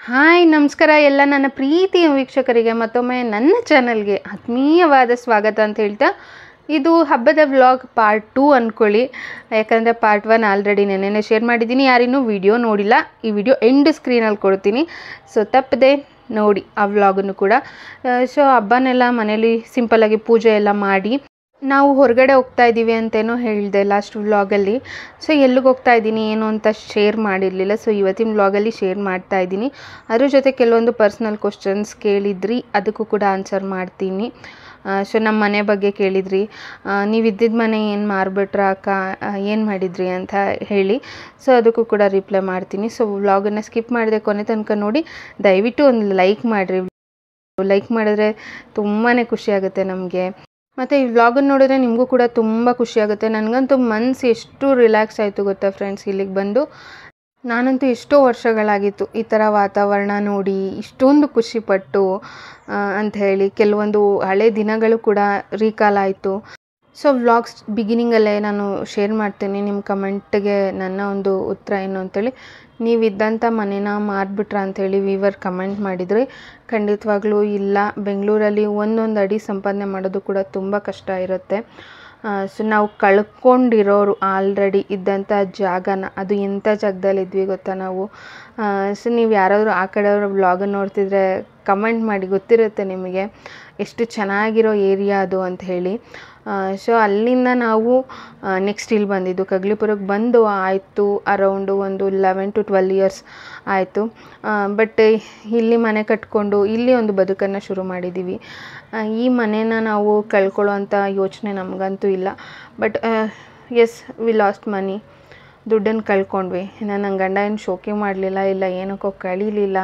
hi ನಮಸ್ಕಾರ ಎಲ್ಲ ನನ್ನ ಪ್ರೀತಿಯ ವೀಕ್ಷಕರಿಗೆ ಮತ್ತೊಮ್ಮೆ ನನ್ನ ಚಾನಲ್ಗೆ ಆತ್ಮೀಯವಾದ ಸ್ವಾಗತ ಅಂತ ಹೇಳ್ತಾ ಇದು ಹಬ್ಬದ ವ್ಲಾಗ್ ಪಾರ್ಟ್ ಟೂ ಅಂದ್ಕೊಳ್ಳಿ ಯಾಕಂದರೆ ಪಾರ್ಟ್ ಒನ್ ಆಲ್ರೆಡಿ ನೆನ್ನೆನೇ ಶೇರ್ ಮಾಡಿದ್ದೀನಿ ಯಾರಿನ್ನೂ ವಿಡಿಯೋ ನೋಡಿಲ್ಲ ಈ ವಿಡಿಯೋ ಎಂಡ್ ಸ್ಕ್ರೀನಲ್ಲಿ ಕೊಡ್ತೀನಿ ಸೊ ತಪ್ಪದೆ ನೋಡಿ ಆ ವ್ಲಾಗನ್ನು ಕೂಡ ಸೊ ಹಬ್ಬನೆಲ್ಲ ಮನೇಲಿ ಸಿಂಪಲ್ಲಾಗಿ ಪೂಜೆ ಎಲ್ಲ ಮಾಡಿ ನಾವು ಹೊರಗಡೆ ಹೋಗ್ತಾ ಇದ್ದೀವಿ ಅಂತೇನೋ ಹೇಳಿದೆ ಲಾಸ್ಟ್ ವ್ಲಾಗಲ್ಲಿ ಸೊ ಎಲ್ಲಿಗೆ ಹೋಗ್ತಾ ಇದ್ದೀನಿ ಏನು ಅಂತ ಶೇರ್ ಮಾಡಿರಲಿಲ್ಲ ಸೊ ಇವತ್ತಿನ ವ್ಲಾಗಲ್ಲಿ ಶೇರ್ ಮಾಡ್ತಾ ಇದ್ದೀನಿ ಅದ್ರ ಜೊತೆ ಕೆಲವೊಂದು ಪರ್ಸ್ನಲ್ ಕ್ವಶನ್ಸ್ ಕೇಳಿದ್ರಿ ಅದಕ್ಕೂ ಕೂಡ ಆನ್ಸರ್ ಮಾಡ್ತೀನಿ ಸೊ ನಮ್ಮ ಮನೆ ಬಗ್ಗೆ ಕೇಳಿದ್ರಿ ನೀವು ಇದ್ದಿದ್ದ ಮನೆ ಏನು ಮಾರ್ಬಿಟ್ರ ಅಕ್ಕ ಏನು ಮಾಡಿದ್ರಿ ಅಂತ ಹೇಳಿ ಸೊ ಅದಕ್ಕೂ ಕೂಡ ರಿಪ್ಲೈ ಮಾಡ್ತೀನಿ ಸೊ ವ್ಲಾಗನ್ನು ಸ್ಕಿಪ್ ಮಾಡಿದೆ ಕೊನೆ ತನಕ ನೋಡಿ ದಯವಿಟ್ಟು ಒಂದು ಲೈಕ್ ಮಾಡಿರಿ ಲೈಕ್ ಮಾಡಿದ್ರೆ ತುಂಬಾ ಖುಷಿ ಆಗುತ್ತೆ ನಮಗೆ ಮತ್ತು ಈ ವ್ಲಾಗನ್ನು ನೋಡಿದ್ರೆ ನಿಮಗೂ ಕೂಡ ತುಂಬ ಖುಷಿ ಆಗುತ್ತೆ ನನಗಂತೂ ಮನಸ್ಸು ಎಷ್ಟು ರಿಲ್ಯಾಕ್ಸ್ ಆಯಿತು ಗೊತ್ತಾ ಫ್ರೆಂಡ್ಸ್ ಇಲ್ಲಿಗೆ ಬಂದು ನಾನಂತೂ ಎಷ್ಟೋ ವರ್ಷಗಳಾಗಿತ್ತು ಈ ಥರ ವಾತಾವರಣ ನೋಡಿ ಇಷ್ಟೊಂದು ಖುಷಿಪಟ್ಟು ಅಂತ ಹೇಳಿ ಕೆಲವೊಂದು ಹಳೆ ದಿನಗಳು ಕೂಡ ರೀಕಾಲ್ ಆಯಿತು ಸೊ ವ್ಲಾಗ್ಸ್ ಬಿಗಿನಿಂಗಲ್ಲೇ ನಾನು ಶೇರ್ ಮಾಡ್ತೀನಿ ನಿಮ್ಮ ಕಮೆಂಟ್ಗೆ ನನ್ನ ಒಂದು ಉತ್ತರ ಏನು ಅಂತೇಳಿ ನೀವಿದ್ದಂಥ ಮನೇನ ಮಾರ್ಬಿಟ್ರ ಅಂಥೇಳಿ ವೀವರ್ ಕಮೆಂಟ್ ಮಾಡಿದ್ರಿ ಖಂಡಿತವಾಗ್ಲೂ ಇಲ್ಲ ಬೆಂಗಳೂರಲ್ಲಿ ಒಂದೊಂದು ಅಡಿ ಸಂಪಾದನೆ ಮಾಡೋದು ಕೂಡ ತುಂಬ ಕಷ್ಟ ಇರುತ್ತೆ ಸೊ ನಾವು ಕಳ್ಕೊಂಡಿರೋರು ಆಲ್ರೆಡಿ ಇದ್ದಂಥ ಜಾಗನ ಅದು ಎಂಥ ಜಾಗದಲ್ಲಿ ಇದ್ವಿ ಗೊತ್ತಾ ನಾವು ಸೊ ನೀವು ಯಾರಾದರೂ ಆ ಕಡೆಯವ್ರ ವ್ಲಾಗನ್ನು ನೋಡ್ತಿದ್ರೆ ಕಮೆಂಟ್ ಮಾಡಿ ಗೊತ್ತಿರುತ್ತೆ ನಿಮಗೆ ಎಷ್ಟು ಚೆನ್ನಾಗಿರೋ ಏರಿಯಾ ಅದು ಅಂತ ಹೇಳಿ ಸೊ ಅಲ್ಲಿಂದ ನಾವು ನೆಕ್ಸ್ಟ್ ಇಲ್ಲಿ ಬಂದಿದ್ದು ಕಗ್ಲಿಪುರಕ್ಕೆ ಬಂದು ಆಯಿತು ಅರೌಂಡು ಒಂದು ಲೆವೆನ್ ಟು ಟ್ವೆಲ್ ಇಯರ್ಸ್ ಆಯಿತು ಬಟ್ ಇಲ್ಲಿ ಮನೆ ಕಟ್ಕೊಂಡು ಇಲ್ಲಿ ಒಂದು ಬದುಕನ್ನು ಶುರು ಮಾಡಿದ್ದೀವಿ ಈ ಮನೇನ ನಾವು ಕಳ್ಕೊಳ್ಳೋವಂಥ ಯೋಚನೆ ನಮಗಂತೂ ಇಲ್ಲ but yes we lost money ದುಡ್ಡನ್ನು ಕಳ್ಕೊಂಡ್ವಿ ನಾನು ನನ್ನ ಗಂಡ ಏನು ಶೋಕಿ ಮಾಡಲಿಲ್ಲ ಇಲ್ಲ ಏನಕ್ಕೋ ಕಳೀಲಿಲ್ಲ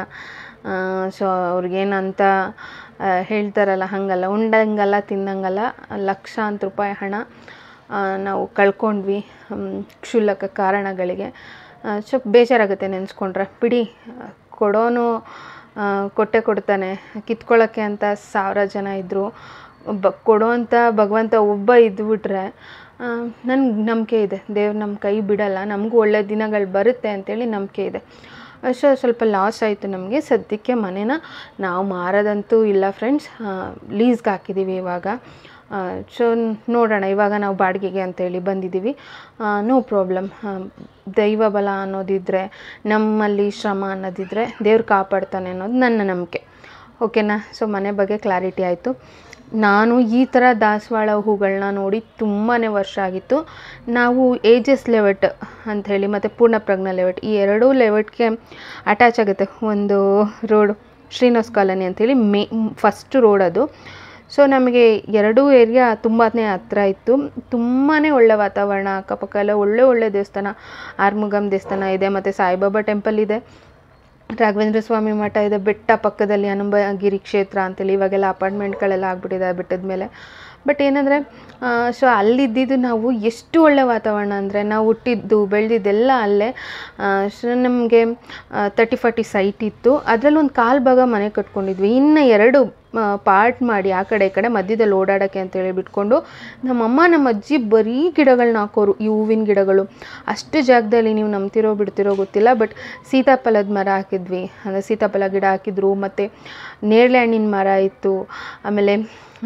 ಸೊ ಅವ್ರಿಗೇನಂತ ಹೇಳ್ತಾರಲ್ಲ ಹಾಗಲ್ಲ ಉಂಡಂಗಲ್ಲ ತಿಂದಂಗಲ್ಲ ಲಕ್ಷಾಂತರ ರೂಪಾಯಿ ಹಣ ನಾವು ಕಳ್ಕೊಂಡ್ವಿ ಕ್ಷುಲ್ಲಕ ಕಾರಣಗಳಿಗೆ ಸೊ ಬೇಜಾರಾಗುತ್ತೆ ನೆನೆಸ್ಕೊಂಡ್ರೆ ಬಿಡಿ ಕೊಡೋನು ಕೊಟ್ಟೆ ಕೊಡ್ತಾನೆ ಕಿತ್ಕೊಳ್ಳೋಕ್ಕೆ ಅಂತ ಸಾವಿರ ಜನ ಇದ್ದರು ಬ ಕೊಡೋವಂಥ ಭಗವಂತ ಒಬ್ಬ ಇದ್ದುಬಿಟ್ರೆ ನನಗೆ ನಂಬಿಕೆ ಇದೆ ದೇವ್ರು ನಮ್ಮ ಕೈ ಬಿಡಲ್ಲ ನಮಗೂ ಒಳ್ಳೆ ದಿನಗಳು ಬರುತ್ತೆ ಅಂತೇಳಿ ನಂಬಿಕೆ ಇದೆ ಸೊ ಸ್ವಲ್ಪ ಲಾಸ್ ಆಯಿತು ನಮಗೆ ಸದ್ಯಕ್ಕೆ ಮನೇನ ನಾವು ಮಾರೋದಂತೂ ಇಲ್ಲ ಫ್ರೆಂಡ್ಸ್ ಲೀಸ್ಗೆ ಹಾಕಿದ್ದೀವಿ ಇವಾಗ ಸೊ ನೋಡೋಣ ಇವಾಗ ನಾವು ಬಾಡಿಗೆಗೆ ಅಂತೇಳಿ ಬಂದಿದ್ದೀವಿ ನೋ ಪ್ರಾಬ್ಲಮ್ ದೈವ ಬಲ ಅನ್ನೋದಿದ್ದರೆ ನಮ್ಮಲ್ಲಿ ಶ್ರಮ ಅನ್ನೋದಿದ್ದರೆ ದೇವ್ರು ಕಾಪಾಡ್ತಾನೆ ಅನ್ನೋದು ನನ್ನ ನಂಬಿಕೆ ಓಕೆನಾ ಸೊ ಮನೆ ಬಗ್ಗೆ ಕ್ಲಾರಿಟಿ ಆಯಿತು ನಾನು ಈ ಥರ ದಾಸವಾಳ ಹೂಗಳನ್ನ ನೋಡಿ ತುಂಬಾ ವರ್ಷ ಆಗಿತ್ತು ನಾವು ಏಜಸ್ ಲೆವೆಟ್ ಅಂಥೇಳಿ ಮತ್ತು ಪೂರ್ಣಪ್ರಜ್ಞ ಲೆವೆಟ್ ಈ ಎರಡೂ ಲೆವೆಟ್ಗೆ ಅಟ್ಯಾಚ್ ಆಗುತ್ತೆ ಒಂದು ರೋಡ್ ಶ್ರೀನಿವಾಸ್ ಕಾಲನಿ ಅಂಥೇಳಿ ಮೇ ಫಸ್ಟ್ ರೋಡ್ ಅದು ಸೊ ನಮಗೆ ಎರಡೂ ಏರಿಯಾ ತುಂಬಾ ಹತ್ರ ಇತ್ತು ತುಂಬಾ ಒಳ್ಳೆ ವಾತಾವರಣ ಅಕ್ಕಪಕ್ಕ ಎಲ್ಲ ಒಳ್ಳೆ ಒಳ್ಳೆ ದೇವಸ್ಥಾನ ಆರ್ಮುಗಮ್ ದೇವಸ್ಥಾನ ಇದೆ ಮತ್ತು ಸಾಯಿಬಾಬಾ ಟೆಂಪಲ್ ಇದೆ ರಾಘವೇಂದ್ರ ಸ್ವಾಮಿ ಮಠ ಇದೆ ಬೆಟ್ಟ ಪಕ್ಕದಲ್ಲಿ ಹನುಮಗಿರಿ ಕ್ಷೇತ್ರ ಅಂತೇಳಿ ಇವಾಗೆಲ್ಲ ಅಪಾರ್ಟ್ಮೆಂಟ್ಗಳೆಲ್ಲ ಆಗ್ಬಿಟ್ಟಿದೆ ಬೆಟ್ಟದ ಮೇಲೆ ಬಟ್ ಏನಂದರೆ ಸೊ ಅಲ್ಲಿದ್ದಿದ್ದು ನಾವು ಎಷ್ಟು ಒಳ್ಳೆ ವಾತಾವರಣ ಅಂದರೆ ನಾವು ಹುಟ್ಟಿದ್ದು ಬೆಳೆದಿದ್ದೆಲ್ಲ ಅಲ್ಲೇ ಸೊ ನಮಗೆ ತರ್ಟಿ ಫಾರ್ಟಿ ಸೈಟ್ ಇತ್ತು ಅದರಲ್ಲಿ ಒಂದು ಕಾಲು ಭಾಗ ಮನೆ ಕಟ್ಕೊಂಡಿದ್ವಿ ಇನ್ನು ಎರಡು ಪಾರ್ಟ್ ಮಾಡಿ ಆ ಕಡೆ ಈ ಕಡೆ ಮಧ್ಯದಲ್ಲಿ ಓಡಾಡೋಕ್ಕೆ ಅಂತೇಳಿ ಬಿಟ್ಕೊಂಡು ನಮ್ಮಮ್ಮ ನಮ್ಮ ಅಜ್ಜಿ ಬರೀ ಗಿಡಗಳನ್ನ ಹಾಕೋರು ಈ ಹೂವಿನ ಗಿಡಗಳು ಅಷ್ಟು ಜಾಗದಲ್ಲಿ ನೀವು ನಂಬ್ತಿರೋ ಬಿಡ್ತಿರೋ ಗೊತ್ತಿಲ್ಲ ಬಟ್ ಸೀತಾಫಲದ ಮರ ಹಾಕಿದ್ವಿ ಅಂದರೆ ಸೀತಾಫಲ ಗಿಡ ಹಾಕಿದ್ರು ಮತ್ತು ನೇರಳೆ ಹಣ್ಣಿನ ಮರ ಇತ್ತು ಆಮೇಲೆ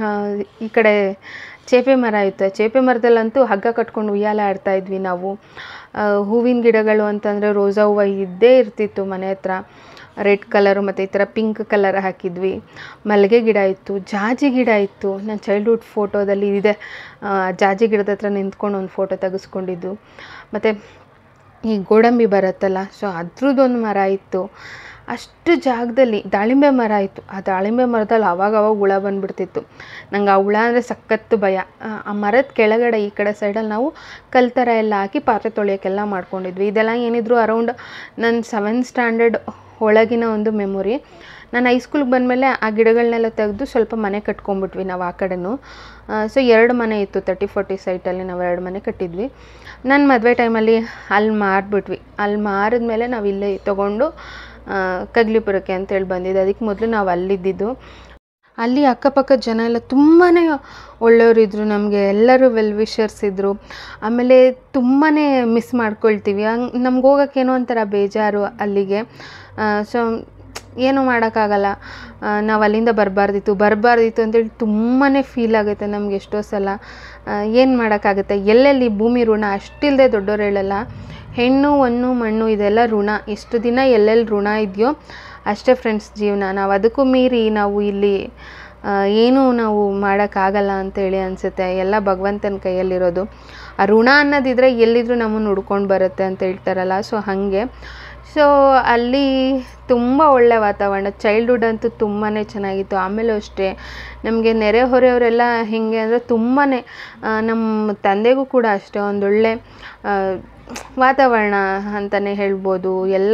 ಈ ಕಡೆ ಚೇಪೆ ಮರ ಇತ್ತು ಚೇಪೆ ಮರದಲ್ಲಂತೂ ಹಗ್ಗ ಕಟ್ಕೊಂಡು ಉಯ್ಯಾಲೆ ಆಡ್ತಾಯಿದ್ವಿ ನಾವು ಹೂವಿನ ಗಿಡಗಳು ಅಂತಂದರೆ ರೋಸಾ ಹೂವು ಇದ್ದೇ ಇರ್ತಿತ್ತು ಮನೆ ಹತ್ರ ರೆಡ್ ಕಲರು ಮತ್ತು ಈ ಥರ ಪಿಂಕ್ ಕಲರ್ ಹಾಕಿದ್ವಿ ಮಲ್ಲಿಗೆ ಗಿಡ ಇತ್ತು ಜಾಜಿ ಗಿಡ ಇತ್ತು ನನ್ನ ಚೈಲ್ಡ್ಹುಡ್ ಫೋಟೋದಲ್ಲಿ ಇದೆ ಜಾಜಿ ಗಿಡದ ಹತ್ರ ನಿಂತ್ಕೊಂಡು ಒಂದು ಫೋಟೋ ತೆಗೆಸ್ಕೊಂಡಿದ್ದು ಮತ್ತು ಈ ಗೋಡಂಬಿ ಬರುತ್ತಲ್ಲ ಸೊ ಅದ್ರದ್ದೊಂದು ಮರ ಇತ್ತು ಅಷ್ಟು ಜಾಗದಲ್ಲಿ ದಾಳಿಂಬೆ ಮರ ಇತ್ತು ಆ ದಾಳಿಂಬೆ ಮರದಲ್ಲಿ ಅವಾಗ ಅವಾಗ ಹುಳ ಬಂದುಬಿಡ್ತಿತ್ತು ನಂಗೆ ಆ ಹುಳ ಅಂದರೆ ಸಖತ್ತು ಭಯ ಆ ಮರದ ಕೆಳಗಡೆ ಈ ಕಡೆ ಸೈಡಲ್ಲಿ ನಾವು ಕಲ್ ಥರ ಎಲ್ಲ ಹಾಕಿ ಪಾತ್ರೆ ತೊಳೆಯೋಕ್ಕೆಲ್ಲ ಮಾಡ್ಕೊಂಡಿದ್ವಿ ಇದೆಲ್ಲ ಏನಿದ್ರು ಅರೌಂಡ್ ನನ್ನ ಸೆವೆಂತ್ ಸ್ಟ್ಯಾಂಡರ್ಡ್ ಒಳಗಿನ ಒಂದು ಮೆಮೊರಿ ನಾನು ಹೈಸ್ಕೂಲ್ಗೆ ಬಂದಮೇಲೆ ಆ ಗಿಡಗಳನ್ನೆಲ್ಲ ತೆಗೆದು ಸ್ವಲ್ಪ ಮನೆ ಕಟ್ಕೊಂಡ್ಬಿಟ್ವಿ ನಾವು ಆ ಕಡೆನೂ ಸೊ ಎರಡು ಮನೆ ಇತ್ತು ತರ್ಟಿ ಫೋರ್ಟಿ ಸೈಟಲ್ಲಿ ನಾವು ಎರಡು ಮನೆ ಕಟ್ಟಿದ್ವಿ ನನ್ನ ಮದುವೆ ಟೈಮಲ್ಲಿ ಅಲ್ಲಿ ಮಾರಿಬಿಟ್ವಿ ಅಲ್ಲಿ ಮಾರಿದ್ಮೇಲೆ ನಾವು ಇಲ್ಲೇ ತೊಗೊಂಡು ಕಗ್ಲಿಪುರಕ್ಕೆ ಅಂತೇಳಿ ಬಂದಿದ್ದು ಅದಕ್ಕೆ ಮೊದಲು ನಾವು ಅಲ್ಲಿದ್ದಿದ್ದು ಅಲ್ಲಿ ಅಕ್ಕಪಕ್ಕದ ಜನ ಎಲ್ಲ ತುಂಬಾ ಒಳ್ಳೆಯವರಿದ್ದರು ನಮಗೆ ಎಲ್ಲರೂ ವೆಲ್ ವಿಷರ್ಸ್ ಇದ್ದರು ಆಮೇಲೆ ತುಂಬಾ ಮಿಸ್ ಮಾಡ್ಕೊಳ್ತೀವಿ ಹಂಗೆ ನಮ್ಗೆ ಹೋಗೋಕ್ಕೇನೋ ಒಂಥರ ಬೇಜಾರು ಅಲ್ಲಿಗೆ ಸೊ ಏನು ಮಾಡೋಕ್ಕಾಗಲ್ಲ ನಾವು ಅಲ್ಲಿಂದ ಬರಬಾರ್ದಿತ್ತು ಬರಬಾರ್ದಿತ್ತು ಅಂತೇಳಿ ತುಂಬಾ ಫೀಲ್ ಆಗುತ್ತೆ ನಮ್ಗೆ ಎಷ್ಟೋ ಸಲ ಏನು ಮಾಡೋಕ್ಕಾಗುತ್ತೆ ಎಲ್ಲೆಲ್ಲಿ ಭೂಮಿ ಋಣ ಅಷ್ಟಿಲ್ಲದೆ ದೊಡ್ಡೋರು ಹೇಳಲ್ಲ ಹೆಣ್ಣು ಹೊನ್ನು ಮಣ್ಣು ಇದೆಲ್ಲ ಋಣ ಎಷ್ಟು ದಿನ ಎಲ್ಲೆಲ್ಲಿ ಋಣ ಇದೆಯೋ ಅಷ್ಟೇ ಫ್ರೆಂಡ್ಸ್ ಜೀವನ ನಾವು ಅದಕ್ಕೂ ಮೀರಿ ನಾವು ಇಲ್ಲಿ ಆ, ಏನೂ ನಾವು ಮಾಡೋಕ್ಕಾಗಲ್ಲ ಅಂತೇಳಿ ಅನಿಸುತ್ತೆ ಎಲ್ಲ ಭಗವಂತನ ಕೈಯಲ್ಲಿರೋದು ಆ ಋಣ ಅನ್ನೋದಿದ್ರೆ ಎಲ್ಲಿದ್ರೂ ನಮ್ಮನ್ನು ಹುಡ್ಕೊಂಡು ಬರುತ್ತೆ ಅಂತ ಹೇಳ್ತಾರಲ್ಲ ಸೊ ಹಾಗೆ ಸೊ ಅಲ್ಲಿ ತುಂಬ ಒಳ್ಳೆ ವಾತಾವರಣ ಚೈಲ್ಡ್ಹುಡ್ ಅಂತೂ ತುಂಬಾ ಚೆನ್ನಾಗಿತ್ತು ಆಮೇಲೂ ಅಷ್ಟೇ ನಮಗೆ ನೆರೆಹೊರೆಯವರೆಲ್ಲ ಹೇಗೆ ಅಂದರೆ ತುಂಬಾ ನಮ್ಮ ತಂದೆಗೂ ಕೂಡ ಅಷ್ಟೇ ಒಂದೊಳ್ಳೆ ಆ, ವಾತಾವರಣ ಅಂತಲೇ ಹೇಳ್ಬೋದು ಎಲ್ಲ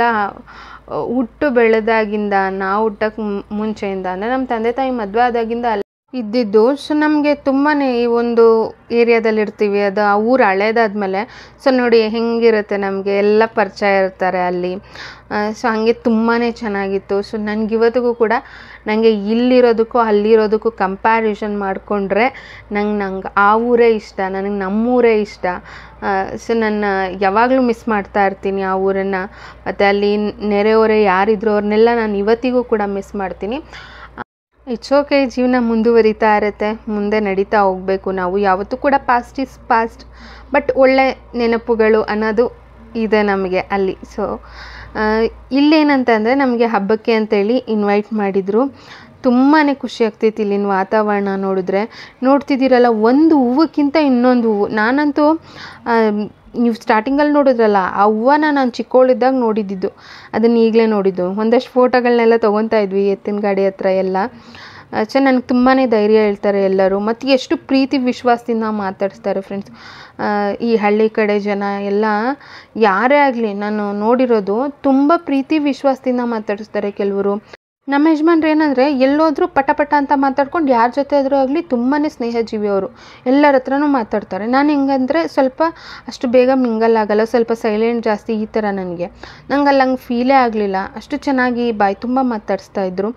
ಹುಟ್ಟು ಬೆಳೆದಾಗಿಂದ ನಾವು ಹುಟ್ಟಕ್ಕೆ ಮುಂಚೆಯಿಂದ ಅಂದರೆ ನಮ್ಮ ತಂದೆ ತಾಯಿ ಮದುವೆ ಆದಾಗಿಂದ ಅಲ್ಲಿ ಇದ್ದಿದ್ದು ಸೊ ನಮಗೆ ತುಂಬಾ ಈ ಒಂದು ಏರಿಯಾದಲ್ಲಿ ಇರ್ತೀವಿ ಅದು ಆ ಊರು ಹಳೇದಾದ್ಮೇಲೆ ಸೊ ನೋಡಿ ಹೆಂಗಿರುತ್ತೆ ನಮಗೆ ಎಲ್ಲ ಪರಿಚಯ ಇರ್ತಾರೆ ಅಲ್ಲಿ ಸೊ ಹಾಗೆ ತುಂಬಾ ಚೆನ್ನಾಗಿತ್ತು ಸೊ ನನಗೆ ಇವತ್ತಿಗೂ ಕೂಡ ನನಗೆ ಇಲ್ಲಿರೋದಕ್ಕೂ ಅಲ್ಲಿರೋದಕ್ಕೂ ಕಂಪ್ಯಾರಿಸನ್ ಮಾಡಿಕೊಂಡ್ರೆ ನಂಗೆ ನಂಗೆ ಆ ಊರೇ ಇಷ್ಟ ನನಗೆ ನಮ್ಮೂರೇ ಇಷ್ಟ ಸೊ ನನ್ನ ಯಾವಾಗಲೂ ಮಿಸ್ ಮಾಡ್ತಾ ಇರ್ತೀನಿ ಆ ಊರನ್ನು ಮತ್ತು ಅಲ್ಲಿ ನೆರೆಹೊರೆ ಯಾರಿದ್ರು ಅವ್ರನ್ನೆಲ್ಲ ನಾನು ಇವತ್ತಿಗೂ ಕೂಡ ಮಿಸ್ ಮಾಡ್ತೀನಿ ಇಟ್ಸ್ ಓಕೆ ಜೀವನ ಮುಂದುವರಿತಾ ಇರುತ್ತೆ ಮುಂದೆ ನಡೀತಾ ಹೋಗಬೇಕು ನಾವು ಯಾವತ್ತೂ ಕೂಡ ಪಾಸ್ಟ್ ಇಸ್ ಪಾಸ್ಟ್ ಬಟ್ ಒಳ್ಳೆ ನೆನಪುಗಳು ಅನ್ನೋದು ಇದೆ ನಮಗೆ ಅಲ್ಲಿ ಸೊ ಇಲ್ಲೇನಂತಂದರೆ ನಮಗೆ ಹಬ್ಬಕ್ಕೆ ಅಂತೇಳಿ ಇನ್ವೈಟ್ ಮಾಡಿದರು ತುಂಬಾ ಖುಷಿ ಆಗ್ತೈತಿ ಇಲ್ಲಿನ ವಾತಾವರಣ ನೋಡಿದ್ರೆ ನೋಡ್ತಿದ್ದೀರಲ್ಲ ಒಂದು ಹೂವಕ್ಕಿಂತ ಇನ್ನೊಂದು ಹೂವು ನಾನಂತೂ ಆ, ನೀವು ಸ್ಟಾರ್ಟಿಂಗಲ್ಲಿ ನೋಡಿದ್ರಲ್ಲ ಆ ಹೂವನ ನಾನು ಚಿಕ್ಕವಳಿದ್ದಾಗ ನೋಡಿದ್ದಿದ್ದು ಅದನ್ನು ಈಗಲೇ ನೋಡಿದ್ದು ಒಂದಷ್ಟು ಫೋಟೋಗಳನ್ನೆಲ್ಲ ತೊಗೊತಾ ಇದ್ವಿ ಎತ್ತಿನ ಗಾಡಿ ಹತ್ರ ಎಲ್ಲ ಸೊ ನನಗೆ ತುಂಬಾ ಧೈರ್ಯ ಹೇಳ್ತಾರೆ ಎಲ್ಲರೂ ಮತ್ತು ಎಷ್ಟು ಪ್ರೀತಿ ವಿಶ್ವಾಸದಿಂದ ಮಾತಾಡಿಸ್ತಾರೆ ಫ್ರೆಂಡ್ಸ್ ಈ ಹಳ್ಳಿ ಕಡೆ ಜನ ಎಲ್ಲ ಯಾರೇ ಆಗಲಿ ನಾನು ನೋಡಿರೋದು ತುಂಬ ಪ್ರೀತಿ ವಿಶ್ವಾಸದಿಂದ ಮಾತಾಡಿಸ್ತಾರೆ ಕೆಲವರು ನಮ್ಮ ಯಜಮಾನ್ರು ಏನಂದರೆ ಎಲ್ಲೋದ್ರೂ ಪಟ ಪಟ ಅಂತ ಮಾತಾಡ್ಕೊಂಡು ಯಾರ ಜೊತೆ ಆದರೂ ಆಗಲಿ ತುಂಬಾ ಸ್ನೇಹಜೀವಿ ಅವರು ಎಲ್ಲರ ಹತ್ರನೂ ಮಾತಾಡ್ತಾರೆ ನಾನು ಹೆಂಗಂದರೆ ಸ್ವಲ್ಪ ಅಷ್ಟು ಬೇಗ ಮಿಂಗಲ್ ಆಗಲ್ಲ ಸ್ವಲ್ಪ ಸೈಲೆಂಟ್ ಜಾಸ್ತಿ ಈ ಥರ ನನಗೆ ನಂಗೆ ಅಲ್ಲಿ ಹಂಗೆ ಫೀಲೇ ಆಗಲಿಲ್ಲ ಅಷ್ಟು ಚೆನ್ನಾಗಿ ಬಾಯಿ ತುಂಬ ಮಾತಾಡಿಸ್ತಾ ಇದ್ರು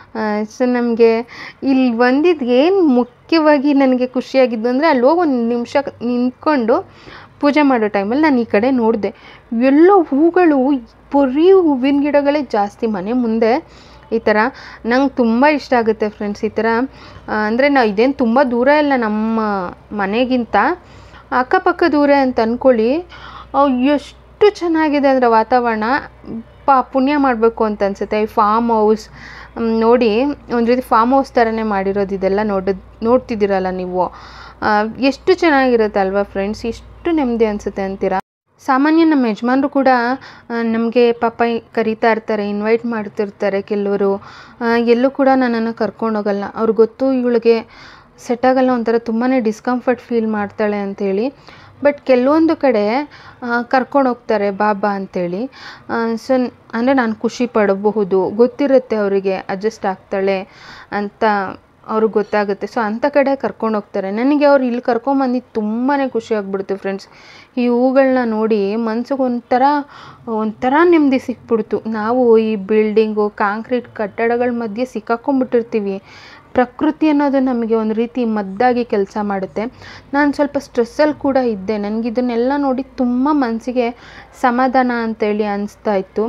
ಸೊ ನಮಗೆ ಇಲ್ಲಿ ಬಂದಿದ್ದು ಏನು ಮುಖ್ಯವಾಗಿ ನನಗೆ ಖುಷಿಯಾಗಿದ್ದು ಅಂದರೆ ಅಲ್ಲಿ ಹೋಗಿ ಒಂದು ನಿಮಿಷ ನಿಂತ್ಕೊಂಡು ಪೂಜೆ ಮಾಡೋ ಟೈಮಲ್ಲಿ ನಾನು ಈ ಕಡೆ ನೋಡಿದೆ ಎಲ್ಲೋ ಹೂಗಳು ಬರೀ ಹೂವಿನ ಗಿಡಗಳೇ ಜಾಸ್ತಿ ಮನೆ ಮುಂದೆ ಈ ಥರ ನಂಗೆ ತುಂಬ ಇಷ್ಟ ಆಗುತ್ತೆ ಫ್ರೆಂಡ್ಸ್ ಈ ಥರ ಅಂದರೆ ನಾವು ಇದೇನು ತುಂಬ ದೂರ ಇಲ್ಲ ನಮ್ಮ ಮನೆಗಿಂತ ಅಕ್ಕಪಕ್ಕ ದೂರ ಅಂತ ಅಂದ್ಕೊಳ್ಳಿ ಅವ್ ಎಷ್ಟು ಚೆನ್ನಾಗಿದೆ ಅಂದರೆ ವಾತಾವರಣ ಪಾ ಪುಣ್ಯ ಮಾಡಬೇಕು ಅಂತ ಅನಿಸುತ್ತೆ ಈ ಫಾರ್ಮ್ ಹೌಸ್ ನೋಡಿ ಒಂದು ರೀತಿ ಫಾರ್ಮ್ ಹೌಸ್ ಥರನೇ ಮಾಡಿರೋದು ಇದೆಲ್ಲ ನೋಡೋದು ನೋಡ್ತಿದ್ದೀರಲ್ಲ ನೀವು ಆ, ಎಷ್ಟು ಚೆನ್ನಾಗಿರುತ್ತೆ ಅಲ್ವಾ ಫ್ರೆಂಡ್ಸ್ ಎಷ್ಟು ನೆಮ್ಮದಿ ಅನಿಸುತ್ತೆ ಅಂತೀರಾ ಸಾಮಾನ್ಯ ನಮ್ಮ ಯಜಮಾನ್ರು ಕೂಡ ನಮಗೆ ಪಾಪ ಕರೀತಾ ಇರ್ತಾರೆ ಇನ್ವೈಟ್ ಮಾಡ್ತಿರ್ತಾರೆ ಕೆಲವರು ಎಲ್ಲೂ ಕೂಡ ನನ್ನನ್ನು ಕರ್ಕೊಂಡೋಗಲ್ಲ ಅವ್ರಿಗೆ ಗೊತ್ತು ಇವಳಿಗೆ ಸೆಟ್ ಆಗಲ್ಲ ಒಂಥರ ತುಂಬಾ ಡಿಸ್ಕಂಫರ್ಟ್ ಫೀಲ್ ಮಾಡ್ತಾಳೆ ಅಂಥೇಳಿ ಬಟ್ ಕೆಲವೊಂದು ಕಡೆ ಕರ್ಕೊಂಡು ಹೋಗ್ತಾರೆ ಬಾಬಾ ಅಂತೇಳಿ ಸೊ ಅಂದರೆ ನಾನು ಖುಷಿ ಪಡಬಹುದು ಗೊತ್ತಿರುತ್ತೆ ಅವರಿಗೆ ಅಡ್ಜಸ್ಟ್ ಆಗ್ತಾಳೆ ಅಂತ ಅವ್ರಿಗೆ ಗೊತ್ತಾಗುತ್ತೆ ಸೊ ಅಂಥ ಕಡೆ ಕರ್ಕೊಂಡು ಹೋಗ್ತಾರೆ ನನಗೆ ಅವ್ರು ಇಲ್ಲಿ ಕರ್ಕೊಂಬಂದಿದ್ದು ತುಂಬಾ ಖುಷಿ ಆಗ್ಬಿಡ್ತು ಫ್ರೆಂಡ್ಸ್ ಈ ಹೂಗಳನ್ನ ನೋಡಿ ಮನ್ಸಿಗೆ ಒಂಥರ ಒಂಥರ ನೆಮ್ಮದಿ ಸಿಕ್ಬಿಡ್ತು ನಾವು ಈ ಬಿಲ್ಡಿಂಗು ಕಾಂಕ್ರೀಟ್ ಕಟ್ಟಡಗಳ ಮಧ್ಯೆ ಸಿಕ್ಕಾಕೊಂಡ್ಬಿಟ್ಟಿರ್ತೀವಿ ಪ್ರಕೃತಿ ಅನ್ನೋದು ನಮಗೆ ಒಂದು ರೀತಿ ಮದ್ದಾಗಿ ಕೆಲಸ ಮಾಡುತ್ತೆ ನಾನು ಸ್ವಲ್ಪ ಸ್ಟ್ರೆಸ್ಸಲ್ಲಿ ಕೂಡ ಇದ್ದೆ ನನಗೆ ಇದನ್ನೆಲ್ಲ ನೋಡಿ ತುಂಬ ಮನಸ್ಸಿಗೆ ಸಮಾಧಾನ ಅಂತೇಳಿ ಅನಿಸ್ತಾ ಇತ್ತು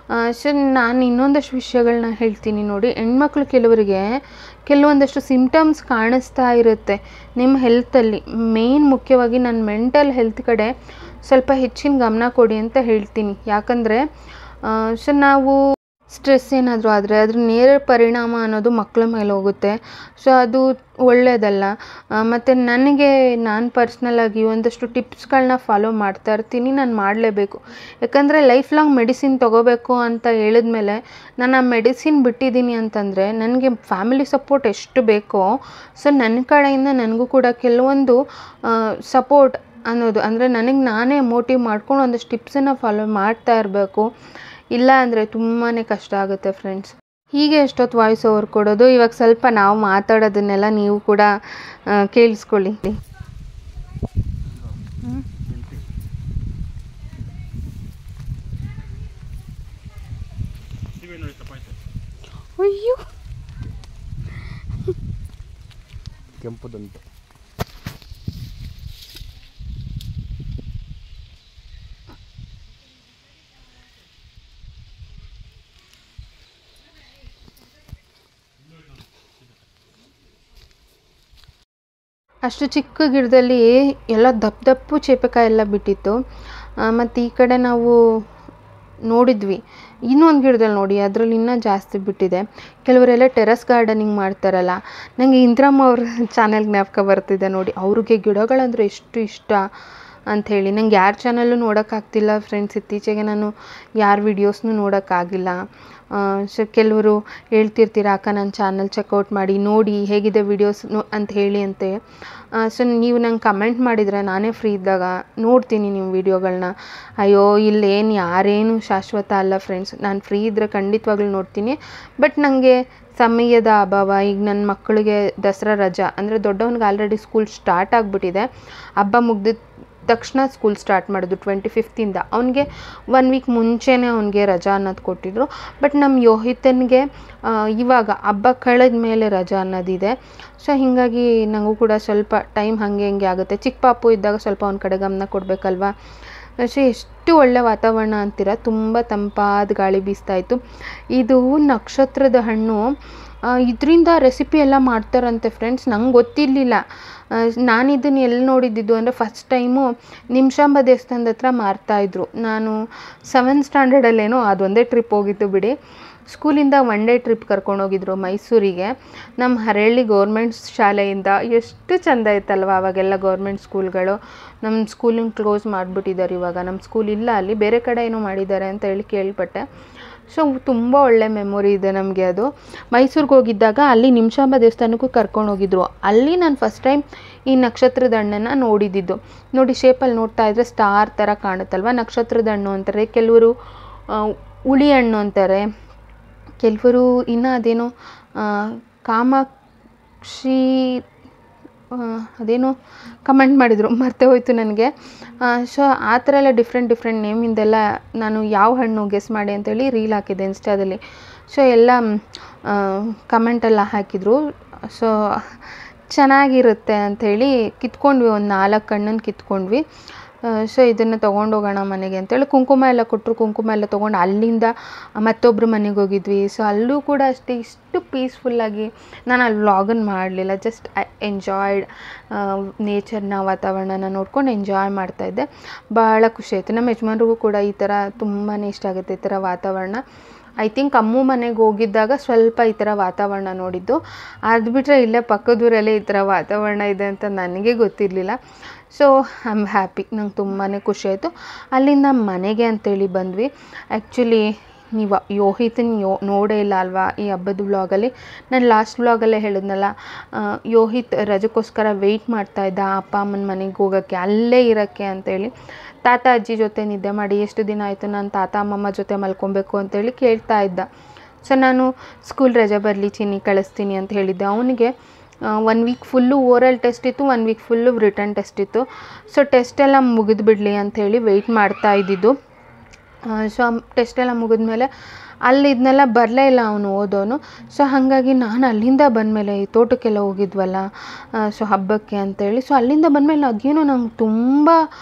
ಸೊ ನಾನು ಇನ್ನೊಂದಷ್ಟು ವಿಷಯಗಳನ್ನ ಹೇಳ್ತೀನಿ ನೋಡಿ ಹೆಣ್ಮಕ್ಳು ಕೆಲವರಿಗೆ ಕೆಲವೊಂದಷ್ಟು ಸಿಮ್ಟಮ್ಸ್ ಕಾಣಿಸ್ತಾ ಇರುತ್ತೆ ನಿಮ್ಮ ಹೆಲ್ತಲ್ಲಿ ಮೇಯ್ನ್ ಮುಖ್ಯವಾಗಿ ನನ್ನ ಮೆಂಟಲ್ ಹೆಲ್ತ್ ಕಡೆ ಸ್ವಲ್ಪ ಹೆಚ್ಚಿನ ಗಮನ ಕೊಡಿ ಅಂತ ಹೇಳ್ತೀನಿ ಯಾಕಂದರೆ ಸೊ ನಾವು ಸ್ಟ್ರೆಸ್ ಏನಾದರೂ ಆದರೆ ಅದ್ರ ನೇರ ಪರಿಣಾಮ ಅನ್ನೋದು ಮಕ್ಕಳ ಮೇಲೆ ಹೋಗುತ್ತೆ ಸೊ ಅದು ಒಳ್ಳೆಯದಲ್ಲ ಮತ್ತು ನನಗೆ ನಾನು ಪರ್ಸ್ನಲಾಗಿ ಒಂದಷ್ಟು ಟಿಪ್ಸ್ಗಳನ್ನ ಫಾಲೋ ಮಾಡ್ತಾ ಇರ್ತೀನಿ ನಾನು ಮಾಡಲೇಬೇಕು ಯಾಕಂದರೆ ಲೈಫ್ ಲಾಂಗ್ ಮೆಡಿಸಿನ್ ತೊಗೋಬೇಕು ಅಂತ ಹೇಳಿದ್ಮೇಲೆ ನಾನು ಆ ಮೆಡಿಸಿನ್ ಬಿಟ್ಟಿದ್ದೀನಿ ಅಂತಂದರೆ ನನಗೆ ಫ್ಯಾಮಿಲಿ ಸಪೋರ್ಟ್ ಎಷ್ಟು ಬೇಕೋ ಸೊ ನನ್ನ ಕಡೆಯಿಂದ ನನಗೂ ಕೂಡ ಕೆಲವೊಂದು ಸಪೋರ್ಟ್ ಅನ್ನೋದು ಅಂದರೆ ನನಗೆ ನಾನೇ ಮೋಟಿವ್ ಮಾಡ್ಕೊಂಡು ಒಂದಷ್ಟು ಟಿಪ್ಸನ್ನು ಫಾಲೋ ಮಾಡ್ತಾ ಇರಬೇಕು ಇಲ್ಲ ಅಂದರೆ ತುಂಬಾ ಕಷ್ಟ ಆಗುತ್ತೆ ಫ್ರೆಂಡ್ಸ್ ಹೀಗೆ ಎಷ್ಟೊತ್ತು ವಾಯ್ಸ್ ಓವರ್ ಕೊಡೋದು ಇವಾಗ ಸ್ವಲ್ಪ ನಾವು ಮಾತಾಡೋದನ್ನೆಲ್ಲ ನೀವು ಕೂಡ ಆ, ಕೇಳಿಸ್ಕೊಳ್ಳಿ ಅಯ್ಯೋ ಕೆಂಪುದಂಟು ಅಷ್ಟು ಚಿಕ್ಕ ಗಿಡದಲ್ಲಿ ಎಲ್ಲ ದಪ್ಪ ದಪ್ಪು ಚೇಪೆಕಾಯಿ ಎಲ್ಲ ಬಿಟ್ಟಿತ್ತು ಮತ್ತು ಈ ಕಡೆ ನಾವು ನೋಡಿದ್ವಿ ಇನ್ನೊಂದು ಗಿಡದಲ್ಲಿ ನೋಡಿ ಅದರಲ್ಲಿ ಇನ್ನೂ ಜಾಸ್ತಿ ಬಿಟ್ಟಿದೆ ಕೆಲವರೆಲ್ಲ ಟೆರಸ್ ಗಾರ್ಡನಿಂಗ್ ಮಾಡ್ತಾರಲ್ಲ ನನಗೆ ಇಂದ್ರಮ್ಮ ಅವ್ರ ಚಾನೆಲ್ ಜ್ಞಾಪಕ ಬರ್ತಿದೆ ನೋಡಿ ಅವ್ರಿಗೆ ಗಿಡಗಳಂದರೆ ಎಷ್ಟು ಇಷ್ಟ ಅಂಥೇಳಿ ನಂಗೆ ಯಾರ ಚಾನಲ್ಲು ನೋಡೋಕ್ಕಾಗ್ತಿಲ್ಲ ಫ್ರೆಂಡ್ಸ್ ಇತ್ತೀಚೆಗೆ ನಾನು ಯಾರ ವೀಡಿಯೋಸ್ನೂ ನೋಡೋಕ್ಕಾಗಿಲ್ಲ ಸೊ ಕೆಲವರು ಹೇಳ್ತಿರ್ತೀರ ಅಕ್ಕ ನನ್ನ ಚಾನಲ್ ಚೆಕ್ಔಟ್ ಮಾಡಿ ನೋಡಿ ಹೇಗಿದೆ ವೀಡಿಯೋಸ್ ಅಂತ ಹೇಳಿ ಅಂತೆ ಸೊ ನೀವು ನಂಗೆ ಕಮೆಂಟ್ ಮಾಡಿದರೆ ನಾನೇ ಫ್ರೀ ಇದ್ದಾಗ ನೋಡ್ತೀನಿ ನಿಮ್ಮ ವೀಡಿಯೋಗಳನ್ನ ಅಯ್ಯೋ ಇಲ್ಲೇನು ಯಾರೇನು ಶಾಶ್ವತ ಅಲ್ಲ ಫ್ರೆಂಡ್ಸ್ ನಾನು ಫ್ರೀ ಇದ್ದರೆ ಖಂಡಿತವಾಗ್ಲೂ ನೋಡ್ತೀನಿ ಬಟ್ ನನಗೆ ಸಮಯದ ಅಭಾವ ಈಗ ನನ್ನ ಮಕ್ಕಳಿಗೆ ದಸರಾ ರಜಾ ಅಂದರೆ ದೊಡ್ಡವನಿಗೆ ಆಲ್ರೆಡಿ ಸ್ಕೂಲ್ ಸ್ಟಾರ್ಟ್ ಆಗಿಬಿಟ್ಟಿದೆ ಹಬ್ಬ ಮುಗ್ದಿದ ತಕ್ಷಣ ಸ್ಕೂಲ್ ಸ್ಟಾರ್ಟ್ ಮಾಡಿದ್ರು ಟ್ವೆಂಟಿ ಫಿಫ್ತಿಂದ ಅವನಿಗೆ ಒನ್ ವೀಕ್ ಮುಂಚೆನೇ ಅವನಿಗೆ ರಜಾ ಅನ್ನೋದು ಕೊಟ್ಟಿದ್ರು ಬಟ್ ನಮ್ಮ ಯೋಹಿತನಿಗೆ ಇವಾಗ ಹಬ್ಬ ಕಳೆದ ಮೇಲೆ ರಜಾ ಅನ್ನೋದಿದೆ ಸೊ ಹೀಗಾಗಿ ನನಗೂ ಕೂಡ ಸ್ವಲ್ಪ ಟೈಮ್ ಹಾಗೆ ಹಿಂಗೆ ಆಗುತ್ತೆ ಚಿಕ್ಕ ಪಾಪು ಇದ್ದಾಗ ಸ್ವಲ್ಪ ಅವನ ಕಡೆ ಗಮನ ಕೊಡಬೇಕಲ್ವಾ ಸೊ ಎಷ್ಟು ಒಳ್ಳೆ ವಾತಾವರಣ ಅಂತೀರ ತುಂಬ ತಂಪಾದ ಗಾಳಿ ಬೀಸ್ತಾ ಇತ್ತು ಇದು ನಕ್ಷತ್ರದ ಹಣ್ಣು ಇದರಿಂದ ರೆಸಿಪಿ ಎಲ್ಲ ಮಾಡ್ತಾರಂತೆ ಫ್ರೆಂಡ್ಸ್ ನಂಗೆ ಗೊತ್ತಿರಲಿಲ್ಲ ನಾನು ಇದನ್ನು ಎಲ್ಲಿ ನೋಡಿದ್ದಿದ್ದು ಅಂದರೆ ಫಸ್ಟ್ ಟೈಮು ನಿಮಿಷಾಂಬ ದೇವಸ್ಥಾನದ ಹತ್ರ ಮಾರ್ತಾಯಿದ್ರು ನಾನು ಸೆವೆಂತ್ ಸ್ಟ್ಯಾಂಡರ್ಡಲ್ಲೇನೋ ಅದೊಂದೇ ಟ್ರಿಪ್ ಹೋಗಿತ್ತು ಬಿಡಿ ಸ್ಕೂಲಿಂದ ಒನ್ ಡೇ ಟ್ರಿಪ್ ಕರ್ಕೊಂಡೋಗಿದ್ರು ಮೈಸೂರಿಗೆ ನಮ್ಮ ಹರಳ್ಳಿ ಗೌರ್ಮೆಂಟ್ ಶಾಲೆಯಿಂದ ಎಷ್ಟು ಚೆಂದ ಇತ್ತಲ್ವ ಅವಾಗೆಲ್ಲ ಗೌರ್ಮೆಂಟ್ ಸ್ಕೂಲ್ಗಳು ನಮ್ಮ ಸ್ಕೂಲಿನ ಕ್ಲೋಸ್ ಮಾಡಿಬಿಟ್ಟಿದ್ದಾರೆ ಇವಾಗ ನಮ್ಮ ಸ್ಕೂಲ್ ಇಲ್ಲ ಅಲ್ಲಿ ಬೇರೆ ಕಡೆ ಏನೋ ಮಾಡಿದ್ದಾರೆ ಅಂತ ಹೇಳಿ ಕೇಳ್ಪಟ್ಟೆ ಸೊ ತುಂಬ ಒಳ್ಳೆ ಮೆಮೊರಿ ಇದೆ ನಮಗೆ ಅದು ಮೈಸೂರಿಗೆ ಹೋಗಿದ್ದಾಗ ಅಲ್ಲಿ ನಿಮಿಷಾಂಬ ದೇವಸ್ಥಾನಕ್ಕೂ ಕರ್ಕೊಂಡು ಹೋಗಿದ್ರು ಅಲ್ಲಿ ನಾನು ಫಸ್ಟ್ ಟೈಮ್ ಈ ನಕ್ಷತ್ರದ ಹಣ್ಣನ್ನು ನೋಡಿದ್ದಿದ್ದು ನೋಡಿ ಶೇಪಲ್ಲಿ ನೋಡ್ತಾ ಇದ್ರೆ ಸ್ಟಾರ್ ಥರ ಕಾಣುತ್ತಲ್ವ ನಕ್ಷತ್ರದ ಹಣ್ಣು ಅಂತಾರೆ ಕೆಲವರು ಹುಳಿ ಹಣ್ಣು ಅಂತಾರೆ ಕೆಲವರು ಇನ್ನು ಅದೇನೋ ಕಾಮಾಕ್ಷಿ ಅದೇನೋ ಕಮೆಂಟ್ ಮಾಡಿದರು ಮರ್ತೇ ಹೋಯ್ತು ನನಗೆ ಸೊ ಆ ಥರ ಎಲ್ಲ ಡಿಫ್ರೆಂಟ್ ಡಿಫ್ರೆಂಟ್ ನೇಮಿಂದೆಲ್ಲ ನಾನು ಯಾವ ಹಣ್ಣು ಗೆಸ್ ಮಾಡಿ ಅಂತೇಳಿ ರೀಲ್ ಹಾಕಿದ್ದೆ ಇನ್ಸ್ಟಾದಲ್ಲಿ ಸೊ ಎಲ್ಲ ಕಮೆಂಟೆಲ್ಲ ಹಾಕಿದರು ಸೊ ಚೆನ್ನಾಗಿರುತ್ತೆ ಅಂಥೇಳಿ ಕಿತ್ಕೊಂಡ್ವಿ ಒಂದು ನಾಲ್ಕು ಹಣ್ಣನ್ನು ಕಿತ್ಕೊಂಡ್ವಿ ಸೊ ಇದನ್ನು ತೊಗೊಂಡೋಗೋಣ ಮನೆಗೆ ಅಂತೇಳಿ ಕುಂಕುಮ ಎಲ್ಲ ಕೊಟ್ಟರು ಕುಂಕುಮ ಎಲ್ಲ ತೊಗೊಂಡು ಅಲ್ಲಿಂದ ಮತ್ತೊಬ್ಬರು ಮನೆಗೆ ಹೋಗಿದ್ವಿ ಸೊ ಅಲ್ಲೂ ಕೂಡ ಅಷ್ಟೇ ಇಷ್ಟು ಪೀಸ್ಫುಲ್ಲಾಗಿ ನಾನು ಅಲ್ಲಿ ವ್ಲಾಗನ್ನು ಮಾಡಲಿಲ್ಲ ಜಸ್ಟ್ ಐ ಎಂಜಾಯ್ಡ್ ನೇಚರ್ನ ವಾತಾವರಣನ ನೋಡ್ಕೊಂಡು ಎಂಜಾಯ್ ಮಾಡ್ತಾಯಿದ್ದೆ ಭಾಳ ಖುಷಿ ಆಯಿತು ನಮ್ಮ ಯಜಮಾನ್ರಿಗೂ ಕೂಡ ಈ ಥರ ತುಂಬಾ ಇಷ್ಟ ಆಗುತ್ತೆ ಈ ಥರ ವಾತಾವರಣ ಐ ಥಿಂಕ್ ಅಮ್ಮು ಮನೆಗೆ ಹೋಗಿದ್ದಾಗ ಸ್ವಲ್ಪ ಈ ಥರ ವಾತಾವರಣ ನೋಡಿದ್ದು ಅದು ಬಿಟ್ಟರೆ ಇಲ್ಲೇ ಪಕ್ಕದೂರಲ್ಲೇ ಈ ಥರ ವಾತಾವರಣ ಇದೆ ಅಂತ ನನಗೆ ಗೊತ್ತಿರಲಿಲ್ಲ ಸೊ ಐ ಆಮ್ ಹ್ಯಾಪಿ ನಂಗೆ ತುಂಬಾ ಖುಷಿ ಆಯಿತು ಅಲ್ಲಿಂದ ಮನೆಗೆ ಅಂತೇಳಿ ಬಂದ್ವಿ ಆ್ಯಕ್ಚುಲಿ ನೀವು ಯೋಹಿತನ ಯೋ ನೋಡೇ ಇಲ್ಲ ಅಲ್ವಾ ಈ ಹಬ್ಬದ ವ್ಲಾಗಲ್ಲಿ ನಾನು ಲಾಸ್ಟ್ ವ್ಲಾಗಲ್ಲೇ ಹೇಳಿದ್ನಲ್ಲ ಯೋಹಿತ್ ರಜಕ್ಕೋಸ್ಕರ ವೆಯ್ಟ್ ಮಾಡ್ತಾ ಇದ್ದ ಅಪ್ಪ ಅಮ್ಮನ ಮನೆಗೆ ಹೋಗೋಕ್ಕೆ ಅಲ್ಲೇ ಇರೋಕ್ಕೆ ಅಂತೇಳಿ ತಾತ ಅಜ್ಜಿ ಜೊತೆ ನಿದ್ದೆ ಮಾಡಿ ಎಷ್ಟು ದಿನ ಆಯಿತು ನಾನು ತಾತ ಅಮ್ಮಮ್ಮ ಜೊತೆ ಮಲ್ಕೊಬೇಕು ಅಂತೇಳಿ ಕೇಳ್ತಾ ಇದ್ದ ಸೊ ನಾನು ಸ್ಕೂಲ್ ರಜೆ ಬರಲಿ ಚಿನ್ನಿ ಕಳಿಸ್ತೀನಿ ಅಂತ ಹೇಳಿದ್ದೆ ಅವನಿಗೆ one week full oral test ಇತ್ತು one week full return test ಇತ್ತು ಸೊ ಟೆಸ್ಟ್ ಎಲ್ಲ ಮುಗಿದು ಬಿಡಲಿ ಅಂಥೇಳಿ ವೆಯ್ಟ್ ಮಾಡ್ತಾ ಇದ್ದಿದ್ದು ಸೊ ಟೆಸ್ಟ್ ಎಲ್ಲ ಮುಗಿದ್ಮೇಲೆ ಅಲ್ಲಿ ಇದನ್ನೆಲ್ಲ ಬರಲೇ ಇಲ್ಲ ಅವನು ಓದೋನು ಸೊ ಹಾಗಾಗಿ ನಾನು ಅಲ್ಲಿಂದ ಬಂದಮೇಲೆ ಈ ತೋಟಕ್ಕೆಲ್ಲ ಹೋಗಿದ್ವಲ್ಲ ಸೊ ಹಬ್ಬಕ್ಕೆ ಅಂತೇಳಿ ಸೊ ಅಲ್ಲಿಂದ ಬಂದಮೇಲೆ ಅದೇನೋ ನಂಗೆ ತುಂಬ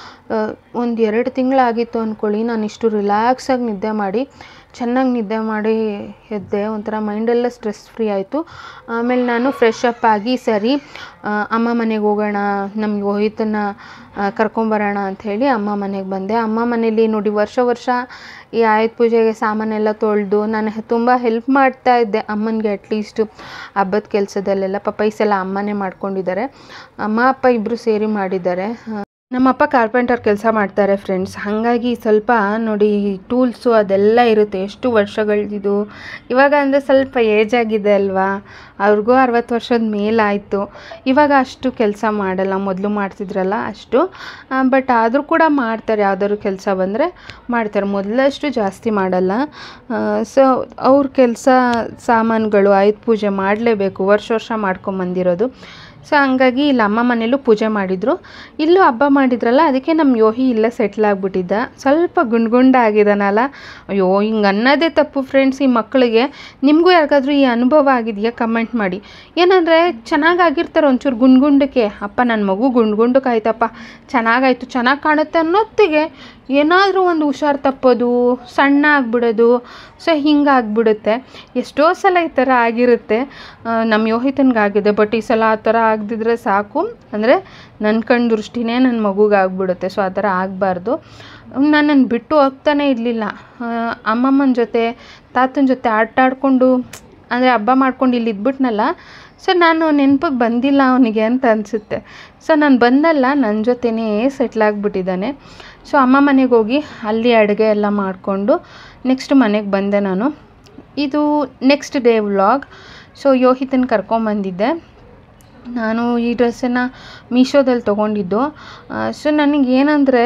ಒಂದು ಎರಡು ತಿಂಗಳಾಗಿತ್ತು ಅಂದ್ಕೊಳ್ಳಿ ನಾನು ಇಷ್ಟು ರಿಲ್ಯಾಕ್ಸಾಗಿ ನಿದ್ದೆ ಮಾಡಿ ಚೆನ್ನಾಗಿ ನಿದ್ದೆ ಮಾಡಿ ಎದ್ದೆ ಒಂಥರ ಮೈಂಡೆಲ್ಲ ಸ್ಟ್ರೆಸ್ ಫ್ರೀ ಆಯಿತು ಆಮೇಲೆ ನಾನು ಫ್ರೆಶ್ ಅಪ್ ಆಗಿ ಸರಿ ಅಮ್ಮ ಮನೆಗೆ ಹೋಗೋಣ ನಮ್ಮ ರೋಹಿತನ ಕರ್ಕೊಂಬರೋಣ ಅಂಥೇಳಿ ಅಮ್ಮ ಮನೆಗೆ ಬಂದೆ ಅಮ್ಮ ಮನೇಲಿ ನೋಡಿ ವರ್ಷ ವರ್ಷ ಈ ಆಯುಧ ಪೂಜೆಗೆ ಸಾಮಾನೆಲ್ಲ ತೊಳೆದು ನಾನು ತುಂಬ ಹೆಲ್ಪ್ ಮಾಡ್ತಾ ಇದ್ದೆ ಅಮ್ಮನಿಗೆ ಅಟ್ಲೀಸ್ಟು ಹಬ್ಬದ ಕೆಲಸದಲ್ಲೆಲ್ಲ ಪಾಪ ಈ ಸಲ ಅಮ್ಮನೇ ಮಾಡ್ಕೊಂಡಿದ್ದಾರೆ ಅಮ್ಮ ಅಪ್ಪ ಇಬ್ಬರು ಸೇರಿ ಮಾಡಿದ್ದಾರೆ ನಮ್ಮಪ್ಪ ಕಾರ್ಪೆಂಟರ್ ಕೆಲಸ ಮಾಡ್ತಾರೆ ಫ್ರೆಂಡ್ಸ್ ಹಾಗಾಗಿ ಸ್ವಲ್ಪ ನೋಡಿ ಟೂಲ್ಸು ಅದೆಲ್ಲ ಇರುತ್ತೆ ಎಷ್ಟು ವರ್ಷಗಳದ್ದು ಇವಾಗ ಅಂದರೆ ಸ್ವಲ್ಪ ಏಜ್ ಆಗಿದೆ ಅಲ್ವಾ ಅವ್ರಿಗೂ ಅರವತ್ತು ವರ್ಷದ ಮೇಲಾಯಿತು ಇವಾಗ ಅಷ್ಟು ಕೆಲಸ ಮಾಡಲ್ಲ ಮೊದಲು ಮಾಡ್ತಿದ್ರಲ್ಲ ಅಷ್ಟು ಬಟ್ ಆದರೂ ಕೂಡ ಮಾಡ್ತಾರೆ ಯಾವ್ದಾದ್ರು ಕೆಲಸ ಬಂದರೆ ಮಾಡ್ತಾರೆ ಮೊದಲಷ್ಟು ಜಾಸ್ತಿ ಮಾಡಲ್ಲ ಸೊ ಅವ್ರ ಕೆಲಸ ಸಾಮಾನುಗಳು ಆಯುಧ ಪೂಜೆ ಮಾಡಲೇಬೇಕು ವರ್ಷ ವರ್ಷ ಮಾಡ್ಕೊಂಬಂದಿರೋದು ಸೊ ಹಂಗಾಗಿ ಇಲ್ಲಿ ಅಮ್ಮ ಮನೇಲೂ ಪೂಜೆ ಮಾಡಿದರು ಇಲ್ಲೂ ಹಬ್ಬ ಮಾಡಿದ್ರಲ್ಲ ಅದಕ್ಕೆ ನಮ್ಮ ಯೋಹಿ ಇಲ್ಲೇ ಸೆಟ್ಲ್ ಆಗಿಬಿಟ್ಟಿದ್ದ ಸ್ವಲ್ಪ ಗುಂಡು ಗುಂಡಾಗಿದ್ದಾನಲ್ಲ ಅಯ್ಯೋ ಹಿಂಗೆ ಅನ್ನೋದೇ ತಪ್ಪು ಫ್ರೆಂಡ್ಸ್ ಈ ಮಕ್ಕಳಿಗೆ ನಿಮಗೂ ಯಾರಿಗಾದ್ರೂ ಈ ಅನುಭವ ಆಗಿದೆಯಾ ಕಮೆಂಟ್ ಮಾಡಿ ಏನಂದರೆ ಚೆನ್ನಾಗಾಗಿರ್ತಾರೆ ಒಂಚೂರು ಗುಂಡು ಗುಂಡಕ್ಕೆ ಅಪ್ಪ ನನ್ನ ಮಗು ಗುಂಡು ಗುಂಡಕ್ಕೆ ಆಯ್ತಪ್ಪ ಚೆನ್ನಾಗಾಯ್ತು ಚೆನ್ನಾಗಿ ಕಾಣುತ್ತೆ ಅನ್ನೋತ್ತಿಗೆ ಏನಾದರೂ ಒಂದು ಹುಷಾರು ತಪ್ಪೋದು ಸಣ್ಣ ಆಗಿಬಿಡೋದು ಸೊ ಹಿಂಗಾಗ್ಬಿಡುತ್ತೆ ಎಷ್ಟೋ ಸಲ ಈ ಥರ ಆಗಿರುತ್ತೆ ಆ, ನಮ್ಮ ಯೋಹಿತನ್ಗೆ ಆಗಿದೆ ಬಟ್ ಈ ಸಲ ಆ ಥರ ಆಗದಿದ್ರೆ ಸಾಕು ಅಂದರೆ ನನ್ನ ಕಣ್ಣು ದೃಷ್ಟಿನೇ ನನ್ನ ಮಗುಗೆ ಆಗ್ಬಿಡುತ್ತೆ ಸೊ ಆ ಥರ ಆಗಬಾರ್ದು ನನ್ನನ್ನು ಬಿಟ್ಟು ಹೋಗ್ತಾನೆ ಇರಲಿಲ್ಲ ಅಮ್ಮಮ್ಮನ ಜೊತೆ ತಾತನ ಜೊತೆ ಆಟ ಆಡಿಕೊಂಡು ಅಂದರೆ ಹಬ್ಬ ಮಾಡ್ಕೊಂಡು ಇಲ್ಲಿ ಇದ್ಬಿಟ್ನಲ್ಲ ಸೊ ನಾನು ನೆನಪಿಗೆ ಬಂದಿಲ್ಲ ಅವನಿಗೆ ಅಂತ ಅನಿಸುತ್ತೆ ಸೊ ನಾನು ಬಂದಲ್ಲ ನನ್ನ ಜೊತೆನೇ ಸೆಟ್ಲ್ ಆಗಿಬಿಟ್ಟಿದ್ದಾನೆ ಸೊ ಅಮ್ಮ ಮನೆಗೆ ಹೋಗಿ ಅಲ್ಲಿ ಅಡುಗೆ ಎಲ್ಲ ಮಾಡಿಕೊಂಡು ನೆಕ್ಸ್ಟ್ ಮನೆಗೆ ಬಂದೆ ನಾನು ಇದು ನೆಕ್ಸ್ಟ್ ಡೇ ವ್ಲಾಗ್ ಸೊ ಯೋಹಿತನ ಕರ್ಕೊಂಬಂದಿದ್ದೆ ನಾನು ಈ ಡ್ರೆಸ್ಸನ್ನು ಮೀಶೋದಲ್ಲಿ ತೊಗೊಂಡಿದ್ದು ಸೊ ನನಗೆ ಏನಂದರೆ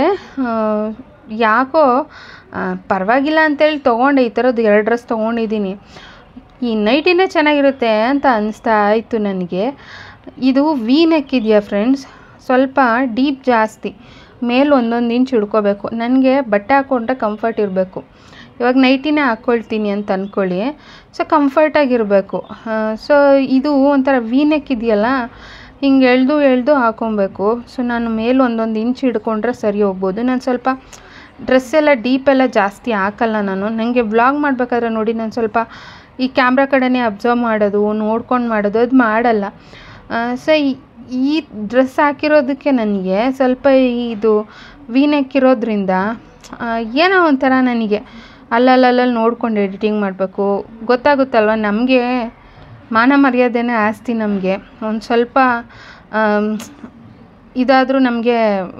ಯಾಕೋ ಆ, ಪರವಾಗಿಲ್ಲ ಅಂತೇಳಿ ತೊಗೊಂಡೆ ಈ ಥರದ್ದು ಎರಡು ಡ್ರೆಸ್ ತೊಗೊಂಡಿದ್ದೀನಿ ಈ ನೈಟಿನೇ ಚೆನ್ನಾಗಿರುತ್ತೆ ಅಂತ ಅನಿಸ್ತಾ ಇತ್ತು ನನಗೆ ಇದು ವಿ ನೆಕ್ ಇದೆಯಾ ಫ್ರೆಂಡ್ಸ್ ಸ್ವಲ್ಪ ಡೀಪ್ ಜಾಸ್ತಿ ಮೇಲೆ ಒಂದೊಂದು ಇಂಚ್ ಹಿಡ್ಕೋಬೇಕು ನನಗೆ ಬಟ್ಟೆ ಹಾಕ್ಕೊಂಡ್ರೆ ಕಂಫರ್ಟ್ ಇರಬೇಕು ಇವಾಗ ನೈಟಿನೇ ಹಾಕ್ಕೊಳ್ತೀನಿ ಅಂತ ಅಂದ್ಕೊಳ್ಳಿ ಸೊ ಕಂಫರ್ಟಾಗಿರಬೇಕು ಸೊ ಇದು ಒಂಥರ ವಿ ನೆಕ್ ಇದೆಯಲ್ಲ ಹಿಂಗೆ ಎಳೆದು ಎಳೆದು ಹಾಕೊಬೇಕು ಸೊ ನಾನು ಮೇಲೆ ಒಂದೊಂದು ಇಂಚ್ ಹಿಡ್ಕೊಂಡ್ರೆ ಸರಿ ಹೋಗ್ಬೋದು ನಾನು ಸ್ವಲ್ಪ ಡ್ರೆಸ್ ಎಲ್ಲ ಡೀಪ್ ಎಲ್ಲ ಜಾಸ್ತಿ ಹಾಕಲ್ಲ ನಾನು ನನಗೆ ವ್ಲಾಗ್ ಮಾಡಬೇಕಾದ್ರೆ ನೋಡಿ ನಾನು ಸ್ವಲ್ಪ ಈ ಕ್ಯಾಮ್ರಾ ಕಡೆನೇ ಅಬ್ಸರ್ವ್ ಮಾಡೋದು ನೋಡ್ಕೊಂಡು ಮಾಡೋದು ಅದು ಮಾಡಲ್ಲ ಸೊ ಈ ಡ್ರೆಸ್ ಹಾಕಿರೋದಕ್ಕೆ ನನಗೆ ಸ್ವಲ್ಪ ಇದು ವಿ ನೆಕ್ ಇರೋದ್ರಿಂದ ಆ, ಏನೋ ಒಂಥರ ನನಗೆ ಅಲ್ಲಲ್ಲಲ್ಲಿ ನೋಡ್ಕೊಂಡು ಎಡಿಟಿಂಗ್ ಮಾಡಬೇಕು ಗೊತ್ತಾಗುತ್ತಲ್ವ ನಮಗೆ ಮಾನ ಮರ್ಯಾದೆನೇ ಆಸ್ತಿ ನಮಗೆ ಒಂದು ಸ್ವಲ್ಪ ಆಮ್, ಇದಾದರೂ ನಮಗೆ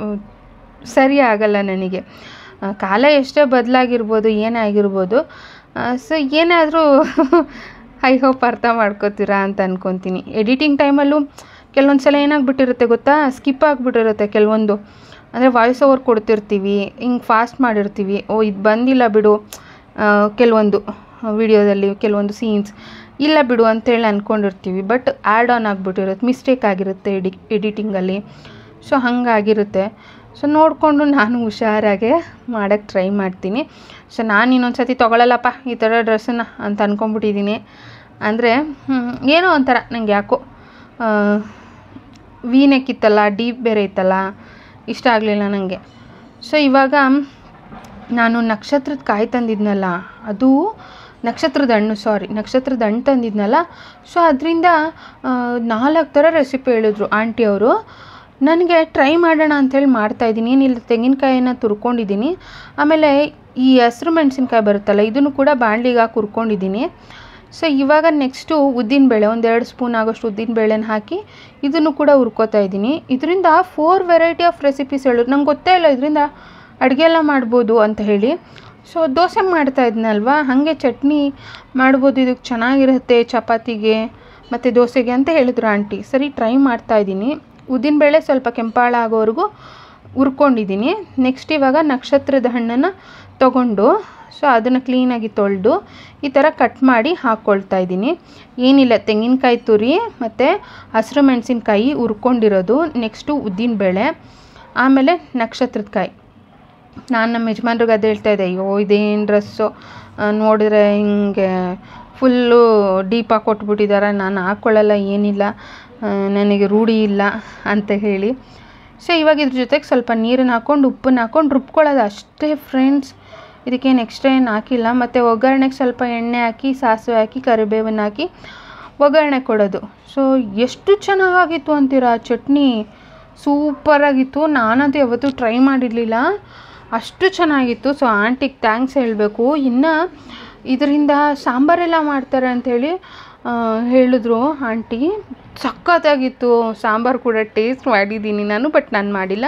ಸರಿ ಆಗಲ್ಲ ನನಗೆ ಆ, ಕಾಲ ಎಷ್ಟೇ ಬದಲಾಗಿರ್ಬೋದು ಏನೇ ಆಗಿರ್ಬೋದು ಸೊ ಏನಾದರೂ ಐ ಹೋಪ್ ಅರ್ಥ ಮಾಡ್ಕೋತೀರಾ ಅಂತ ಅನ್ಕೊತೀನಿ ಎಡಿಟಿಂಗ್ ಟೈಮಲ್ಲೂ ಕೆಲವೊಂದು ಸಲ ಏನಾಗ್ಬಿಟ್ಟಿರುತ್ತೆ ಗೊತ್ತಾ ಸ್ಕಿಪ್ ಆಗಿಬಿಟ್ಟಿರುತ್ತೆ ಕೆಲವೊಂದು ಅಂದರೆ ವಾಯ್ಸ್ ಓವರ್ ಕೊಡ್ತಿರ್ತೀವಿ ಹಿಂಗೆ ಫಾಸ್ಟ್ ಮಾಡಿರ್ತೀವಿ ಓ ಇದು ಬಂದಿಲ್ಲ ಬಿಡು ಆ, ಕೆಲವೊಂದು ವಿಡಿಯೋದಲ್ಲಿ ಕೆಲವೊಂದು ಸೀನ್ಸ್ ಇಲ್ಲ ಬಿಡು ಅಂತೇಳಿ ಅಂದ್ಕೊಂಡಿರ್ತೀವಿ ಬಟ್ ಆ್ಯಡ್ ಆನ್ ಆಗಿಬಿಟ್ಟಿರುತ್ತೆ ಮಿಸ್ಟೇಕ್ ಆಗಿರುತ್ತೆ ಎಡಿ ಎಡಿಟಿಂಗಲ್ಲಿ ಸೊ ಹಾಗಾಗಿರುತ್ತೆ ಸೊ ನೋಡಿಕೊಂಡು ನಾನು ಹುಷಾರಾಗೆ ಮಾಡೋಕ್ಕೆ ಟ್ರೈ ಮಾಡ್ತೀನಿ ಸೊ ನಾನು ಇನ್ನೊಂದು ಸತಿ ತೊಗೊಳಲ್ಲಪ್ಪ ಈ ಥರ ಡ್ರೆಸ್ಸನ್ನು ಅಂತ ಅಂದ್ಕೊಂಬಿಟ್ಟಿದ್ದೀನಿ ಅಂದರೆ ಏನೋ ಒಂಥರ ನಂಗೆ ಯಾಕೋ ವಿ ನೆಕ್ ಇತ್ತಲ್ಲ ಡೀಪ್ ಬೇರೆ ಇತ್ತಲ್ಲ ಇಷ್ಟ ಆಗಲಿಲ್ಲ ನನಗೆ ಸೊ ಇವಾಗ ನಾನು ನಕ್ಷತ್ರದ ಕಾಯಿ ತಂದಿದ್ನಲ್ಲ ಅದು ನಕ್ಷತ್ರದ ಹಣ್ಣು ಸಾರಿ ನಕ್ಷತ್ರದ ಹಣ್ಣು ತಂದಿದ್ನಲ್ಲ ಸೊ ಅದರಿಂದ ನಾಲ್ಕು ಥರ ರೆಸಿಪಿ ಹೇಳಿದ್ರು ಆಂಟಿಯವರು ನನಗೆ ಟ್ರೈ ಮಾಡೋಣ ಅಂಥೇಳಿ ಮಾಡ್ತಾಯಿದ್ದೀನಿ ಏನಿಲ್ಲ ತೆಂಗಿನಕಾಯಿನ ತುರ್ಕೊಂಡಿದ್ದೀನಿ ಆಮೇಲೆ ಈ ಹಸ್ರು ಮೆಣಸಿನ್ಕಾಯಿ ಬರುತ್ತಲ್ಲ ಇದನ್ನು ಕೂಡ ಬಾಣಲಿಗೆ ಹಾಕಿ ಹುರ್ಕೊಂಡಿದ್ದೀನಿ ಸೊ ಇವಾಗ ನೆಕ್ಸ್ಟು ಉದ್ದಿನಬೇಳೆ ಒಂದೆರಡು ಸ್ಪೂನ್ ಆಗೋಷ್ಟು ಉದ್ದಿನಬೇಳೆನ ಹಾಕಿ ಇದನ್ನು ಕೂಡ ಹುರ್ಕೋತಾ ಇದ್ದೀನಿ ಇದರಿಂದ ಫೋರ್ ವೆರೈಟಿ ಆಫ್ ರೆಸಿಪೀಸ್ ಹೇಳಿದ್ರು ನಂಗೆ ಗೊತ್ತೇ ಇಲ್ಲ ಇದರಿಂದ ಅಡುಗೆ ಎಲ್ಲ ಮಾಡ್ಬೋದು ಅಂತ ಹೇಳಿ ಸೊ ದೋಸೆ ಮಾಡ್ತಾ ಇದ್ನಲ್ವಾ ಹಾಗೆ ಚಟ್ನಿ ಮಾಡ್ಬೋದು ಇದಕ್ಕೆ ಚೆನ್ನಾಗಿರುತ್ತೆ ಚಪಾತಿಗೆ ಮತ್ತು ದೋಸೆಗೆ ಅಂತ ಹೇಳಿದ್ರು ಆಂಟಿ ಸರಿ ಟ್ರೈ ಮಾಡ್ತಾ ಇದ್ದೀನಿ ಉದ್ದಿನಬೇಳೆ ಸ್ವಲ್ಪ ಕೆಂಪಾಳ ಆಗೋವರೆಗೂ ಹುರ್ಕೊಂಡಿದ್ದೀನಿ ನೆಕ್ಸ್ಟ್ ಇವಾಗ ನಕ್ಷತ್ರದ ಹಣ್ಣನ್ನು ತಗೊಂಡು ಸೊ ಅದನ್ನು ಕ್ಲೀನಾಗಿ ತೊಳೆದು ಈ ಥರ ಕಟ್ ಮಾಡಿ ಹಾಕ್ಕೊಳ್ತಾ ಇದ್ದೀನಿ ಏನಿಲ್ಲ ತೆಂಗಿನಕಾಯಿ ತುರಿ ಮತ್ತು ಹಸಿರು ಮೆಣಸಿನ್ಕಾಯಿ ಹುರ್ಕೊಂಡಿರೋದು ನೆಕ್ಸ್ಟು ಉದ್ದಿನಬೇಳೆ ಆಮೇಲೆ ನಕ್ಷತ್ರದ ಕಾಯಿ ನಾನು ನಮ್ಮ ಯಜಮಾನ್ರಿಗೆ ಅದು ಹೇಳ್ತಾ ಇದ್ದೆ ಅಯ್ಯೋ ಇದೇನು ಡ್ರೆಸ್ಸು ನೋಡಿದ್ರೆ ಹಿಂಗೆ ಫುಲ್ಲು ಡೀಪಾಗಿ ಕೊಟ್ಬಿಟ್ಟಿದ್ದಾರೆ ನಾನು ಹಾಕ್ಕೊಳ್ಳಲ್ಲ ಏನಿಲ್ಲ ಆ, ನನಗೆ ರೂಢಿ ಇಲ್ಲ ಅಂತ ಹೇಳಿ ಸೊ ಇವಾಗ ಇದ್ರ ಜೊತೆಗೆ ಸ್ವಲ್ಪ ನೀರನ್ನು ಹಾಕ್ಕೊಂಡು ಉಪ್ಪನ್ನ ಹಾಕ್ಕೊಂಡು ರುಬ್ಕೊಳ್ಳೋದು ಅಷ್ಟೇ ಫ್ರೆಂಡ್ಸ್ ಇದಕ್ಕೇನು ಎಕ್ಸ್ಟ್ರಾ ಏನು ಹಾಕಿಲ್ಲ ಮತ್ತು ಒಗ್ಗರಣೆಗೆ ಸ್ವಲ್ಪ ಎಣ್ಣೆ ಹಾಕಿ ಸಾಸಿವೆ ಹಾಕಿ ಕರಿಬೇವನ್ನ ಹಾಕಿ ಒಗ್ಗರಣೆ ಕೊಡೋದು ಸೊ ಎಷ್ಟು ಚೆನ್ನಾಗಾಗಿತ್ತು ಅಂತೀರಾ ಚಟ್ನಿ ಸೂಪರಾಗಿತ್ತು ನಾನದು ಯಾವತ್ತೂ ಟ್ರೈ ಮಾಡಿರಲಿಲ್ಲ ಅಷ್ಟು ಚೆನ್ನಾಗಿತ್ತು ಸೊ ಆಂಟಿಗೆ ಥ್ಯಾಂಕ್ಸ್ ಹೇಳಬೇಕು ಇನ್ನು ಇದರಿಂದ ಸಾಂಬಾರೆಲ್ಲ ಮಾಡ್ತಾರೆ ಅಂಥೇಳಿ ಹೇಳಿದ್ರು ಆಂಟಿ ಸಖತ್ತಾಗಿತ್ತು ಸಾಂಬಾರು ಕೂಡ ಟೇಸ್ಟ್ ಮಾಡಿದ್ದೀನಿ ನಾನು ಬಟ್ ನಾನು ಮಾಡಿಲ್ಲ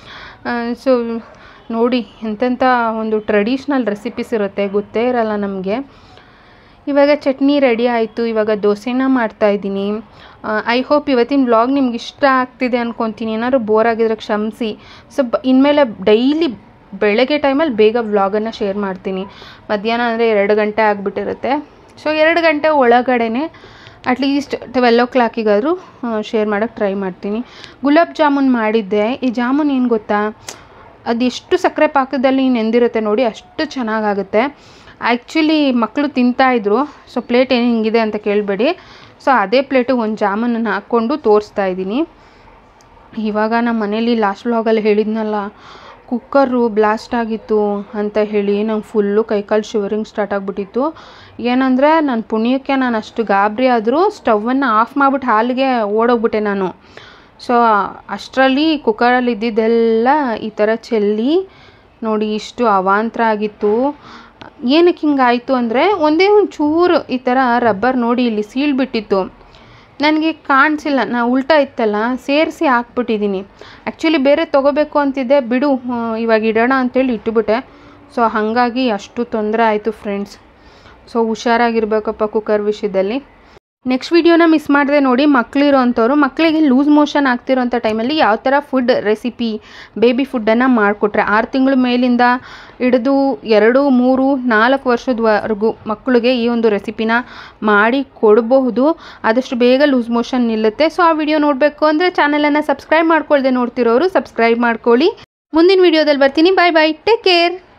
ಸೊ ನೋಡಿ ಎಂತೆಂಥ ಒಂದು ಟ್ರೆಡಿಷ್ನಲ್ ರೆಸಿಪೀಸ್ ಇರುತ್ತೆ ಗೊತ್ತೇ ಇರಲ್ಲ ನಮಗೆ ಇವಾಗ ಚಟ್ನಿ ರೆಡಿ ಆಯಿತು ಇವಾಗ ದೋಸೆನ ಮಾಡ್ತಾಯಿದ್ದೀನಿ ಐ ಹೋಪ್ ಇವತ್ತಿನ ವ್ಲಾಗ್ ನಿಮ್ಗೆ ಇಷ್ಟ ಆಗ್ತಿದೆ ಅನ್ಕೊತೀನಿ ಏನಾದ್ರು ಬೋರ್ ಆಗಿದ್ರೆ ಕ್ಷಮಿಸಿ ಸೊ ಬ ಇನ್ಮೇಲೆ ಡೈಲಿ ಬೆಳಗ್ಗೆ ಟೈಮಲ್ಲಿ ಬೇಗ ವ್ಲಾಗನ್ನು ಶೇರ್ ಮಾಡ್ತೀನಿ ಮಧ್ಯಾಹ್ನ ಅಂದರೆ ಎರಡು ಗಂಟೆ ಆಗಿಬಿಟ್ಟಿರುತ್ತೆ ಸೊ ಎರಡು ಗಂಟೆ ಒಳಗಡೆನೆ ಅಟ್ಲೀಸ್ಟ್ ಟ್ವೆಲ್ ಓ ಕ್ಲಾಕಿಗಾದರೂ ಶೇರ್ ಮಾಡೋಕ್ಕೆ ಟ್ರೈ ಮಾಡ್ತೀನಿ ಗುಲಾಬ್ ಜಾಮೂನ್ ಮಾಡಿದ್ದೆ ಈ ಜಾಮೂನ್ ಏನು ಗೊತ್ತಾ ಅದೆಷ್ಟು ಸಕ್ಕರೆ ಪಾಕದಲ್ಲಿ ನೆಂದಿರುತ್ತೆ ನೋಡಿ ಅಷ್ಟು ಚೆನ್ನಾಗಾಗುತ್ತೆ ಆ್ಯಕ್ಚುಲಿ ಮಕ್ಕಳು ತಿಂತಾಯಿದ್ರು ಸೊ ಪ್ಲೇಟ್ ಏನು ಹಿಂಗಿದೆ ಅಂತ ಕೇಳಬೇಡಿ ಸೊ ಅದೇ ಪ್ಲೇಟಿಗೆ ಒಂದು ಜಾಮೂನನ್ನು ಹಾಕ್ಕೊಂಡು ತೋರಿಸ್ತಾ ಇದ್ದೀನಿ ಇವಾಗ ನಮ್ಮ ಮನೇಲಿ ಲಾಸ್ಟ್ ವ್ಲಾಗಲ್ಲಿ ಹೇಳಿದ್ನಲ್ಲ ಕುಕ್ಕರು ಬ್ಲಾಸ್ಟ್ ಆಗಿತ್ತು ಅಂತ ಹೇಳಿ ನಂಗೆ ಫುಲ್ಲು ಕೈಕಾಲು ಶಿವರಿಂಗ್ ಸ್ಟಾರ್ಟ್ ಆಗಿಬಿಟ್ಟಿತ್ತು ಏನಂದರೆ ನನ್ನ ಪುಣ್ಯಕ್ಕೆ ನಾನು ಅಷ್ಟು ಗಾಬರಿ ಆದರೂ ಸ್ಟವನ್ನು ಆಫ್ ಮಾಡಿಬಿಟ್ಟು ಹಾಲಿಗೆ ಓಡೋಗ್ಬಿಟ್ಟೆ ನಾನು ಸೊ ಅಷ್ಟರಲ್ಲಿ ಕುಕ್ಕರಲ್ಲಿ ಇದ್ದಿದ್ದೆಲ್ಲ ಈ ಥರ ಚೆಲ್ಲಿ ನೋಡಿ ಇಷ್ಟು ಅವಾಂತರ ಆಗಿತ್ತು ಏನಕ್ಕೆ ಹಿಂಗಾಯಿತು ಅಂದರೆ ಒಂದೇ ಒಂದು ಚೂರು ಈ ಥರ ರಬ್ಬರ್ ನೋಡಿ ಇಲ್ಲಿ ಸೀಳ್ಬಿಟ್ಟಿತ್ತು ನನಗೆ ಕಾಣಿಸಿಲ್ಲ ನಾ ಉಲ್ಟಾ ಇತ್ತಲ್ಲ ಸೇರಿಸಿ ಹಾಕ್ಬಿಟ್ಟಿದ್ದೀನಿ ಆ್ಯಕ್ಚುಲಿ ಬೇರೆ ತೊಗೋಬೇಕು ಅಂತಿದ್ದೆ ಬಿಡು ಆ, ಇವಾಗ ಇಡೋಣ ಅಂತೇಳಿ ಇಟ್ಟುಬಿಟ್ಟೆ ಸೊ ಹಾಗಾಗಿ ಅಷ್ಟು ತೊಂದರೆ ಆಯಿತು ಫ್ರೆಂಡ್ಸ್ ಸೊ ಹುಷಾರಾಗಿರ್ಬೇಕಪ್ಪ ಕುಕ್ಕರ್ ವಿಷಯದಲ್ಲಿ ನೆಕ್ಸ್ಟ್ ವಿಡಿಯೋನ ಮಿಸ್ ಮಾಡದೆ ನೋಡಿ ಮಕ್ಕಳಿರೋ ಅಂಥವ್ರು ಮಕ್ಕಳಿಗೆ ಲೂಸ್ ಮೋಷನ್ ಆಗ್ತಿರೋಂಥ ಟೈಮಲ್ಲಿ ಯಾವ ಥರ ಫುಡ್ ರೆಸಿಪಿ ಬೇಬಿ ಫುಡ್ಡನ್ನು ಮಾಡಿಕೊಟ್ರೆ ಆರು ತಿಂಗಳ ಮೇಲಿಂದ ಹಿಡಿದು ಎರಡು ಮೂರು ನಾಲ್ಕು ವರ್ಷದವರೆಗೂ ಮಕ್ಕಳಿಗೆ ಈ ಒಂದು ರೆಸಿಪಿನ ಮಾಡಿ ಕೊಡಬಹುದು ಆದಷ್ಟು ಬೇಗ ಲೂಸ್ ಮೋಷನ್ ನಿಲ್ಲುತ್ತೆ ಸೊ ಆ ವಿಡಿಯೋ ನೋಡಬೇಕು ಅಂದರೆ ಚಾನಲನ್ನು ಸಬ್ಸ್ಕ್ರೈಬ್ ಮಾಡ್ಕೊಳ್ದೆ ನೋಡ್ತಿರೋರು ಸಬ್ಸ್ಕ್ರೈಬ್ ಮಾಡ್ಕೊಳ್ಳಿ ಮುಂದಿನ ವಿಡಿಯೋದಲ್ಲಿ ಬರ್ತೀನಿ ಬಾಯ್ ಬಾಯ್ ಟೇಕ್ ಕೇರ್